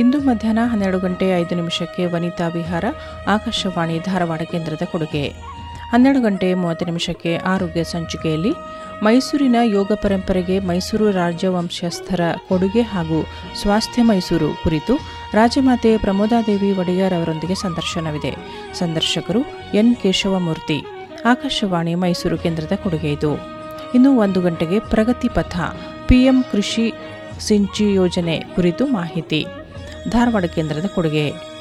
ಇಂದು ಮಧ್ಯಾಹ್ನ ಹನ್ನೆರಡು ಗಂಟೆ ಐದು ನಿಮಿಷಕ್ಕೆ ವನಿತಾ ವಿಹಾರ ಆಕಾಶವಾಣಿ ಧಾರವಾಡ ಕೇಂದ್ರದ ಕೊಡುಗೆ ಹನ್ನೆರಡು ಗಂಟೆ ಮೂವತ್ತು ನಿಮಿಷಕ್ಕೆ ಆರೋಗ್ಯ ಸಂಚಿಕೆಯಲ್ಲಿ ಮೈಸೂರಿನ ಯೋಗ ಪರಂಪರೆಗೆ ಮೈಸೂರು ರಾಜವಂಶಸ್ಥರ ಕೊಡುಗೆ ಹಾಗೂ ಸ್ವಾಸ್ಥ್ಯ ಮೈಸೂರು ಕುರಿತು ರಾಜಮಾತೆ ಪ್ರಮೋದಾದೇವಿ ಒಡೆಯರ್ ಅವರೊಂದಿಗೆ ಸಂದರ್ಶನವಿದೆ ಸಂದರ್ಶಕರು ಎನ್ ಕೇಶವಮೂರ್ತಿ ಆಕಾಶವಾಣಿ ಮೈಸೂರು ಕೇಂದ್ರದ ಕೊಡುಗೆ ಇದು ಇನ್ನು ಒಂದು ಗಂಟೆಗೆ ಪ್ರಗತಿ ಪಥ ಪಿಎಂ ಕೃಷಿ ಸಿಂಚಿ ಯೋಜನೆ ಕುರಿತು ಮಾಹಿತಿ ಧಾರವಾಡ ಕೇಂದ್ರದ ಕೊಡುಗೆ